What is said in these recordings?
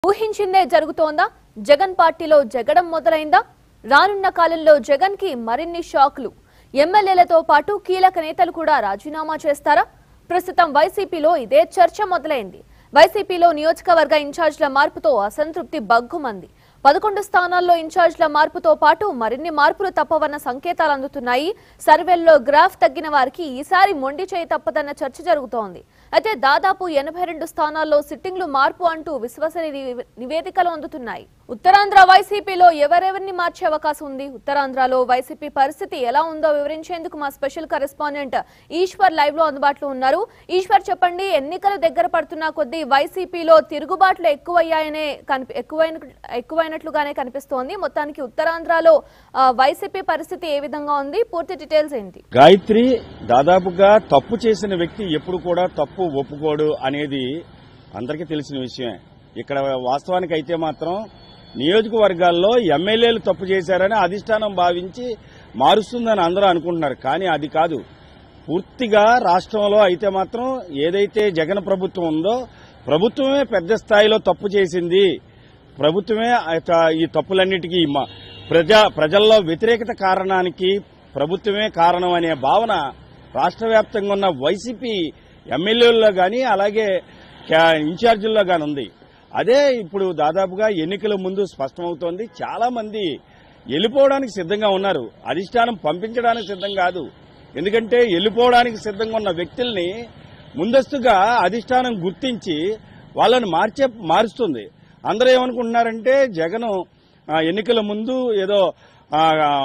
ఊహించిందే జరుగుతోందా జగన్ పార్టీలో జగడం మొదలైందా రానున్న కాలంలో జగన్ కి మరిన్ని షాక్లు ఎమ్మెల్యేలతో పాటు కీలక నేతలు కూడా రాజీనామా చేస్తారా ప్రస్తుతం వైసీపీలో ఇదే చర్చ మొదలైంది వైసీపీలో నియోజకవర్గ ఇన్ఛార్జ్ల మార్పుతో అసంతృప్తి బగ్గుమంది పదకొండు స్థానాల్లో ఇన్ఛార్జ్ల మార్పుతో పాటు మరిన్ని మార్పులు తప్పవన్న సంకేతాలు అందుతున్నాయి సర్వేల్లో గ్రాఫ్ తగ్గిన వారికి ఈసారి మొండి చేయి తప్పదన్న చర్చ జరుగుతోంది అయితే దాదాపు ఎనభై రెండు స్థానాల్లో సిట్టింగ్లు మార్పు అంటూ విశ్వసనీయ నివే- నివేదికలు అందుతున్నాయి ఉత్తరాంధ్ర వైసీపీలో ఎవరెవరిని మార్చే అవకాశం ఉంది ఉత్తరాంధ్రలో వైసీపీ పరిస్థితి ఎలా ఉందో వివరించేందుకు మా స్పెషల్ కరెస్పాండెంట్ ఈశ్వర్ లైవ్ లో అందుబాటులో ఉన్నారు ఈశ్వర్ చెప్పండి ఎన్నికలు దగ్గర పడుతున్న కొద్దీ వైసీపీలో తిరుగుబాట్లు ఎక్కువయ్యాయనే కనిపి ఎక్కువైన ఎక్కువైనట్లుగానే కనిపిస్తోంది మొత్తానికి ఉత్తరాంధ్రలో ఆ, వైసీపీ పరిస్థితి ఏ విధంగా ఉంది పూర్తి డీటెయిల్స్ ఏంటి గాయత్రి దాదాపుగా తప్పు చేసిన వ్యక్తి ఎప్పుడు కూడా తప్పు ఒప్పుకోడు అనేది అందరికీ తెలిసిన విషయమే ఇక్కడ వాస్తవానికి అయితే మాత్రం నియోజకవర్గాల్లో ఎమ్మెల్యేలు తప్పు చేశారని అధిష్టానం భావించి మారుస్తుందని అందరూ అనుకుంటున్నారు కానీ అది కాదు పూర్తిగా రాష్ట్రంలో అయితే మాత్రం ఏదైతే జగన్ ప్రభుత్వం ఉందో ప్రభుత్వమే పెద్ద స్థాయిలో తప్పు చేసింది ప్రభుత్వమే ఆ- ఈ తప్పులన్నిటికీ మ- ప్రజా ప్రజల్లో వ్యతిరేకత కారణానికి ప్రభుత్వమే కారణం అనే భావన రాష్ట్ర వ్యాప్తంగా ఉన్న వైసీపీ ఎమ్మెల్యేల్లో గాని అలాగే క్యా- ఇన్ఛార్జీల్లో గాని ఉంది అదే ఇప్పుడు దాదాపుగా ఎన్నికల ముందు స్పష్టమవుతోంది చాలా మంది వెళ్ళిపోవడానికి సిద్ధంగా ఉన్నారు అధిష్టానం పంపించడానికి సిద్ధం కాదు ఎందుకంటే వెళ్ళిపోవడానికి సిద్ధంగా ఉన్న వ్యక్తుల్ని ముందస్తుగా అధిష్టానం గుర్తించి వాళ్ళని మార్చే మారుస్తుంది అందరూ ఏమనుకుంటున్నారంటే జగన్ ఆ, ఎన్నికల ముందు ఏదో ఆ,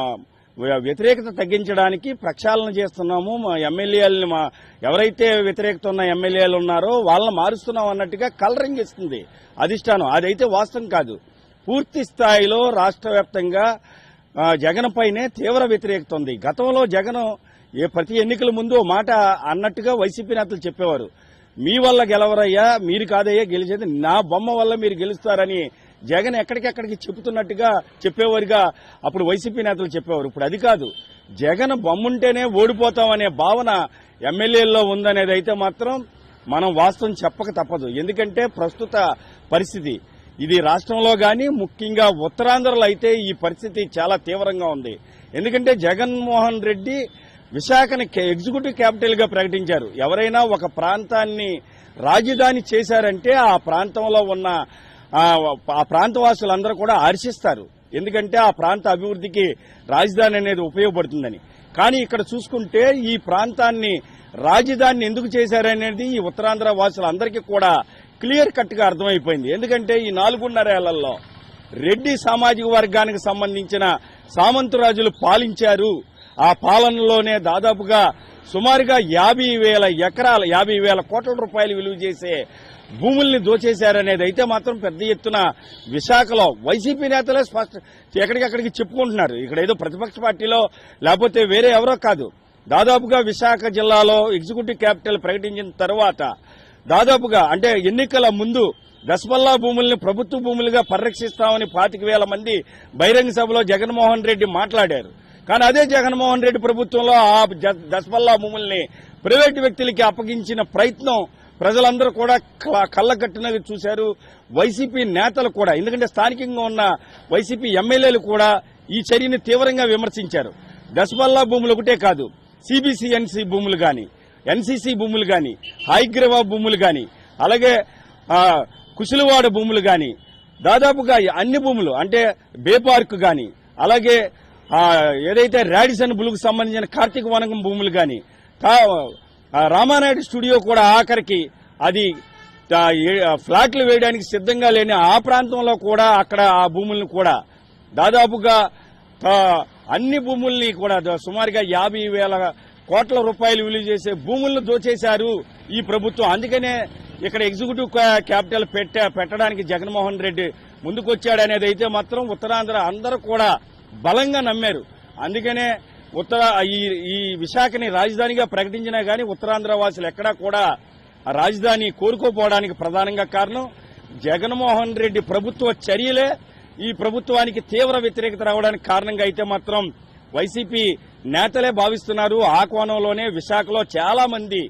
ఆ, వ్యతిరేకత తగ్గించడానికి ప్రక్షాళన చేస్తున్నాము మా ఎమ్మెల్యేలని మా ఎవరైతే వ్యతిరేకత ఉన్న ఎమ్మెల్యేలు ఉన్నారో వాళ్ళని మారుస్తున్నాం అన్నట్టుగా కలరింగ్ ఇస్తుంది అధిష్టానం అదైతే వాస్తవం కాదు పూర్తి స్థాయిలో రాష్ట్ర వ్యాప్తంగా ఆ, జగన్ పైనే తీవ్ర వ్యతిరేకత ఉంది గతంలో జగన్ ఏ ప్రతి ఎన్నికల ముందు ఓ మాట అన్నట్టుగా వైసీపీ నేతలు చెప్పేవారు మీ వల్ల గెలవరయ్యా మీరు కాదయ్యా గెలిచేది నా బొమ్మ వల్ల మీరు గెలుస్తారని జగన్ ఎక్కడికెక్కడికి చెబుతున్నట్టుగా చెప్పేవారుగా అప్పుడు వైసీపీ నేతలు చెప్పేవారు ఇప్పుడు అది కాదు జగన్ బొమ్ముంటేనే ఓడిపోతామనే భావన ఎమ్మెల్యేల్లో ఉందనేది అయితే మాత్రం మనం వాస్తవం చెప్పక తప్పదు ఎందుకంటే ప్రస్తుత పరిస్థితి ఇది రాష్ట్రంలో గాని ముఖ్యంగా ఉత్తరాంధ్రలో అయితే ఈ పరిస్థితి చాలా తీవ్రంగా ఉంది ఎందుకంటే జగన్మోహన్ రెడ్డి విశాఖని కే- ఎగ్జిక్యూటివ్ క్యాపిటల్ గా ప్రకటించారు ఎవరైనా ఒక ప్రాంతాన్ని రాజధాని చేశారంటే ఆ ప్రాంతంలో ఉన్న ఆ, ఆ ప్రాంతవాసులందరూ కూడా హర్షిస్తారు ఎందుకంటే ఆ ప్రాంత అభివృద్ధికి రాజధాని అనేది ఉపయోగపడుతుందని కానీ ఇక్కడ చూసుకుంటే ఈ ప్రాంతాన్ని రాజధానిని ఎందుకు చేశారనేది ఈ ఉత్తరాంధ్ర వాసులందరికీ కూడా క్లియర్ కట్ గా అర్థమైపోయింది ఎందుకంటే ఈ నాలుగున్నరేళ్లలో రెడ్డి సామాజిక వర్గానికి సంబంధించిన సామంతరాజులు పాలించారు ఆ పాలనలోనే దాదాపుగా సుమారుగా యాభై వేల ఎకరాల యాభై వేల కోట్ల రూపాయలు విలువ చేసే భూముల్ని దోచేశారనేది అయితే మాత్రం పెద్ద ఎత్తున విశాఖలో వైసీపీ నేతలే స్పష్ట ఎక్కడికెక్కడికి చెప్పుకుంటున్నారు ఇక్కడ ఏదో ప్రతిపక్ష పార్టీలో లేకపోతే వేరే ఎవరో కాదు దాదాపుగా విశాఖ జిల్లాలో ఎగ్జిక్యూటివ్ క్యాపిటల్ ప్రకటించిన తర్వాత దాదాపుగా అంటే ఎన్నికల ముందు దశపల్లా భూముల్ని ప్రభుత్వ భూములుగా పరిరక్షిస్తామని పాతిక వేల మంది బహిరంగ సభలో జగన్మోహన్ రెడ్డి మాట్లాడారు కానీ అదే జగన్మోహన్ రెడ్డి ప్రభుత్వంలో ఆ జ- దశపల్లా భూముల్ని ప్రైవేటు వ్యక్తులకి అప్పగించిన ప్రయత్నం ప్రజలందరూ కూడా కళ్ళ- కళ్ళకట్టినవి చూశారు వైసీపీ నేతలు కూడా ఎందుకంటే స్థానికంగా ఉన్న వైసీపీ ఎమ్మెల్యేలు కూడా ఈ చర్యని తీవ్రంగా విమర్శించారు దశపల్లా భూములు ఒకటే కాదు సిబిసిఎన్సి భూములు గాని ఎన్సీసీ భూములు గాని హైగ్రవా భూములు గాని అలాగే ఆ, కుశలవాడ భూములు గాని దాదాపుగా అన్ని భూములు అంటే బే పార్క్ గాని అలాగే ఆ, ఏదైతే రాడిసన్ బులుకు సంబంధించిన కార్తీక వనకం భూములు గాని తా- ఆ, రామానాయుడు స్టూడియో కూడా ఆఖరికి అది ఆ, ఏ- ఆ, ఫ్లాట్లు వేయడానికి సిద్ధంగా లేని ఆ ప్రాంతంలో కూడా అక్కడ ఆ భూములను కూడా దాదాపుగా ఆ, అన్ని భూముల్ని కూడా ద- సుమారుగా యాభై వేల కోట్ల రూపాయలు విలువ చేసే భూములను దోచేశారు ఈ ప్రభుత్వం అందుకనే ఇక్కడ ఎగ్జిక్యూటివ్ క్యా- క్యాపిటల్ పెట్ట పెట్టడానికి జగన్మోహన్ రెడ్డి ముందుకొచ్చాడనేది అయితే మాత్రం ఉత్తరాంధ్ర అందరూ కూడా బలంగా నమ్మారు అందుకనే ఉత్తర ఈ ఈ విశాఖని రాజధానిగా ప్రకటించినా గానీ ఉత్తరాంధ్ర వాసులు ఎక్కడా కూడా ఆ రాజధాని కోరుకోపోవడానికి ప్రధానంగా కారణం జగన్మోహన్ రెడ్డి ప్రభుత్వ చర్యలే ఈ ప్రభుత్వానికి తీవ్ర వ్యతిరేకత రావడానికి కారణంగా అయితే మాత్రం వైసీపీ నేతలే భావిస్తున్నారు ఆ కోణంలోనే విశాఖలో చాలా మంది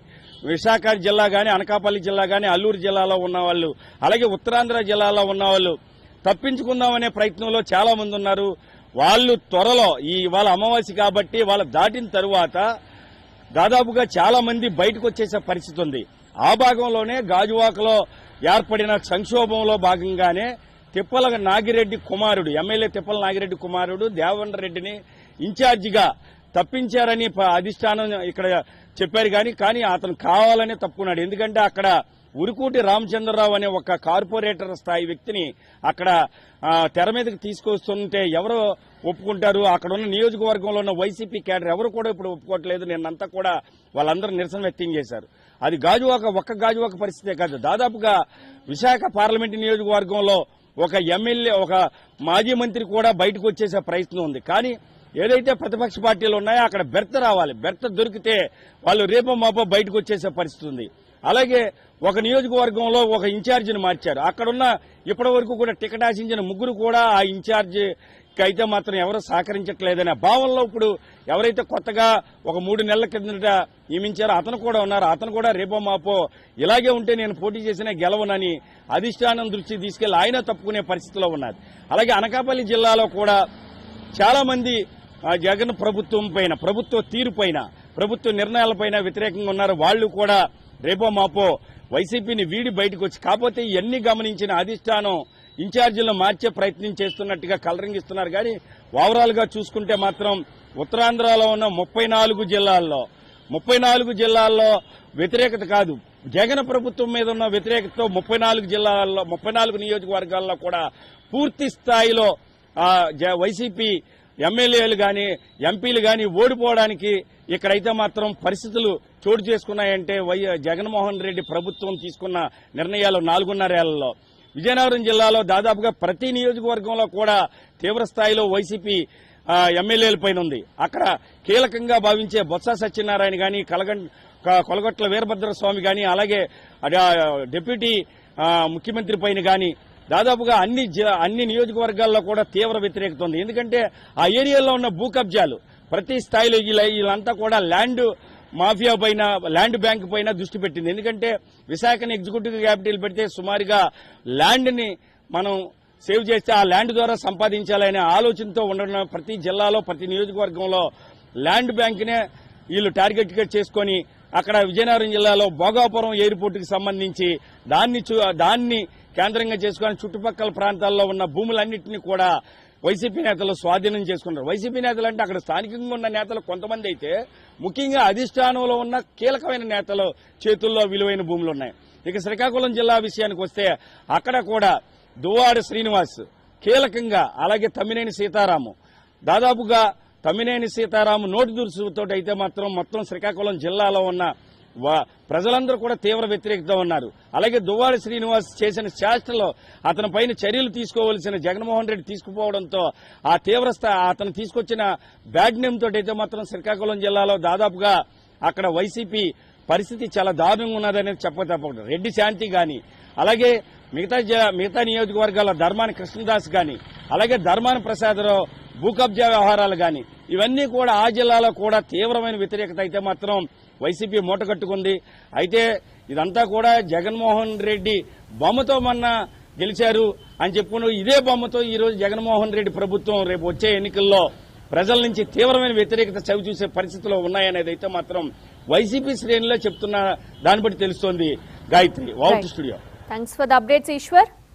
విశాఖ జిల్లా గాని అనకాపల్లి జిల్లా గాని అల్లూరు జిల్లాలో ఉన్న వాళ్ళు అలాగే ఉత్తరాంధ్ర జిల్లాలో ఉన్న వాళ్ళు తప్పించుకుందామనే ప్రయత్నంలో చాలా మంది ఉన్నారు వాళ్ళు త్వరలో ఈ వాళ్ళ అమావాస్య కాబట్టి వాళ్ళ దాటిన తరువాత దాదాపుగా చాలా మంది బయటకు వచ్చేసే పరిస్థితి ఉంది ఆ భాగంలోనే గాజువాకలో ఏర్పడిన సంక్షోభంలో భాగంగానే తిప్పల నాగిరెడ్డి కుమారుడు ఎమ్మెల్యే తిప్పల నాగిరెడ్డి కుమారుడు దేవన్ రెడ్డిని ఇన్ఛార్జిగా తప్పించారని ప- అధిష్టానం ఇక్కడ చెప్పారు కానీ కానీ అతను కావాలనే తప్పుకున్నాడు ఎందుకంటే అక్కడ ఉరుకూటి రామచంద్రరావు అనే ఒక కార్పొరేటర్ స్థాయి వ్యక్తిని అక్కడ ఆ, తెర మీదకి తీసుకొస్తుంటే ఎవరు ఒప్పుకుంటారు అక్కడ ఉన్న నియోజకవర్గంలో ఉన్న వైసీపీ క్యాడర్ ఎవరు కూడా ఇప్పుడు ఒప్పుకోవట్లేదు నిన్నంతా కూడా వాళ్ళందరూ నిరసన వ్యక్తం చేశారు అది గాజువాక ఒక్క గాజువాక పరిస్థితే కాదు దాదాపుగా విశాఖ పార్లమెంటు నియోజకవర్గంలో ఒక ఎమ్మెల్యే ఒక మాజీ మంత్రి కూడా బయటకు వచ్చేసే ప్రయత్నం ఉంది కానీ ఏదైతే ప్రతిపక్ష పార్టీలు ఉన్నాయో అక్కడ బెర్త రావాలి బెర్త దొరికితే వాళ్ళు రేపో మాపో బయటకు వచ్చేసే పరిస్థితి ఉంది అలాగే ఒక నియోజకవర్గంలో ఒక ఇన్ఛార్జిని మార్చారు అక్కడున్న ఇప్పటి వరకు కూడా టికెట్ ఆశించిన ముగ్గురు కూడా ఆ ఇన్ఛార్జ్ అయితే మాత్రం ఎవరు సహకరించట్లేదనే భావనలో ఇప్పుడు ఎవరైతే కొత్తగా ఒక మూడు నెలల కిందట నియమించారో అతను కూడా ఉన్నారు అతను కూడా రేపో మాపో ఇలాగే ఉంటే నేను పోటీ చేసిన గెలవనని అధిష్టానం దృష్టి తీసుకెళ్లి ఆయన తప్పుకునే పరిస్థితిలో ఉన్నారు అలాగే అనకాపల్లి జిల్లాలో కూడా చాలా మంది ఆ జగన్ ప్రభుత్వం పైన ప్రభుత్వ తీరు పైన ప్రభుత్వ నిర్ణయాలపైన వ్యతిరేకంగా ఉన్నారు వాళ్ళు కూడా రేపో మాపో వైసీపీని వీడి బయటకు వచ్చి కాకపోతే ఇవన్నీ గమనించిన అధిష్టానం ఇన్ఛార్జీలను మార్చే ప్రయత్నం చేస్తున్నట్టుగా కలరింగ్ ఇస్తున్నారు కానీ ఓవరాల్ గా చూసుకుంటే మాత్రం ఉత్తరాంధ్రలో ఉన్న ముప్పై నాలుగు జిల్లాల్లో ముప్పై నాలుగు జిల్లాల్లో వ్యతిరేకత కాదు జగన్ ప్రభుత్వం మీద ఉన్న వ్యతిరేకతతో ముప్పై నాలుగు జిల్లాల్లో ముప్పై నాలుగు నియోజకవర్గాల్లో కూడా పూర్తి స్థాయిలో ఆ, జ- వైసీపీ ఎమ్మెల్యేలు గాని ఎంపీలు గాని ఓడిపోవడానికి ఇక్కడైతే మాత్రం పరిస్థితులు చోటు చేసుకున్నాయంటే వై జగన్మోహన్ రెడ్డి ప్రభుత్వం తీసుకున్న నిర్ణయాలు నాలుగున్నరేళ్లలో విజయనగరం జిల్లాలో దాదాపుగా ప్రతి నియోజకవర్గంలో కూడా తీవ్ర స్థాయిలో వైసీపీ ఆ, ఎమ్మెల్యేల పైన ఉంది అక్కడ కీలకంగా భావించే బొత్స సత్యనారాయణ గాని కలగం క- కొలగొట్ల వీరభద్ర స్వామి గాని అలాగే అడ- డిప్యూటీ ఆ, ముఖ్యమంత్రి పైన గాని దాదాపుగా అన్ని జి- అన్ని నియోజకవర్గాల్లో కూడా తీవ్ర వ్యతిరేకత ఉంది ఎందుకంటే ఆ ఏరియాలో ఉన్న భూ కబ్జాలు ప్రతి స్థాయిలో వీళ్ళ- వీళ్ళంతా కూడా ల్యాండ్ మాఫియా పైన ల్యాండ్ బ్యాంక్ పైన దృష్టి పెట్టింది ఎందుకంటే విశాఖని ఎగ్జిక్యూటివ్ క్యాపిటల్ పెడితే సుమారుగా ల్యాండ్ ని మనం సేవ్ చేస్తే ఆ ల్యాండ్ ద్వారా సంపాదించాలనే ఆలోచనతో ఉండడం ప్రతి జిల్లాలో ప్రతి నియోజకవర్గంలో ల్యాండ్ బ్యాంక్నే వీళ్ళు టార్గెట్ గా చేసుకొని అక్కడ విజయనగరం జిల్లాలో భోగాపురం ఎయిర్పోర్ట్ కి సంబంధించి దాన్ని చూ- దాన్ని కేంద్రంగా చేసుకొని చుట్టుపక్కల ప్రాంతాల్లో ఉన్న భూములన్నింటినీ కూడా వైసీపీ నేతలు స్వాధీనం చేసుకున్నారు వైసీపీ నేతలు అంటే అక్కడ స్థానికంగా ఉన్న నేతలు కొంతమంది అయితే ముఖ్యంగా అధిష్టానంలో ఉన్న కీలకమైన నేతలు చేతుల్లో విలువైన భూములు ఉన్నాయి ఇక శ్రీకాకుళం జిల్లా విషయానికి వస్తే అక్కడ కూడా దువ్వాడ శ్రీనివాస్ కీలకంగా అలాగే తమ్మినేని సీతారాము దాదాపుగా తమ్మినేని సీతారాము నోటి దురుసుతో అయితే మాత్రం మొత్తం శ్రీకాకుళం జిల్లాలో ఉన్న వా- ప్రజలందరూ కూడా తీవ్ర వ్యతిరేకత ఉన్నారు అలాగే దువ్వాడి శ్రీనివాస్ చేసిన చేష్టలో అతని పైన చర్యలు తీసుకోవలసిన జగన్మోహన్ రెడ్డి తీసుకుపోవడంతో ఆ తీవ్ర స్థా- అతను తీసుకొచ్చిన బ్యాడ్ నేమ్ తోటి అయితే మాత్రం శ్రీకాకుళం జిల్లాలో దాదాపుగా అక్కడ వైసీపీ పరిస్థితి చాలా దారుణంగా ఉన్నదనేది చెప్పక తప్పదు రెడ్డి శాంతి గాని అలాగే మిగతా జ- మిగతా నియోజకవర్గాల ధర్మాన కృష్ణదాస్ గాని అలాగే ధర్మాన ప్రసాదరావు భూ కబ్జా వ్యవహారాలు గాని ఇవన్నీ కూడా ఆ జిల్లాలో కూడా తీవ్రమైన వ్యతిరేకత అయితే మాత్రం వైసీపీ మూటగట్టుకుంది అయితే ఇదంతా కూడా జగన్మోహన్ రెడ్డి బొమ్మతో మొన్న గెలిచారు అని చెప్పుకుని ఇదే బొమ్మతో ఈ రోజు జగన్మోహన్ రెడ్డి ప్రభుత్వం రేపు వచ్చే ఎన్నికల్లో ప్రజల నుంచి తీవ్రమైన వ్యతిరేకత చవి చూసే పరిస్థితిలో ఉన్నాయనేది అయితే మాత్రం వైసీపీ శ్రేణిలో చెప్తున్న దాన్ని బట్టి తెలుస్తోంది గాయత్రి వాౌట్ Right. Studio thanks for the updates Eshwar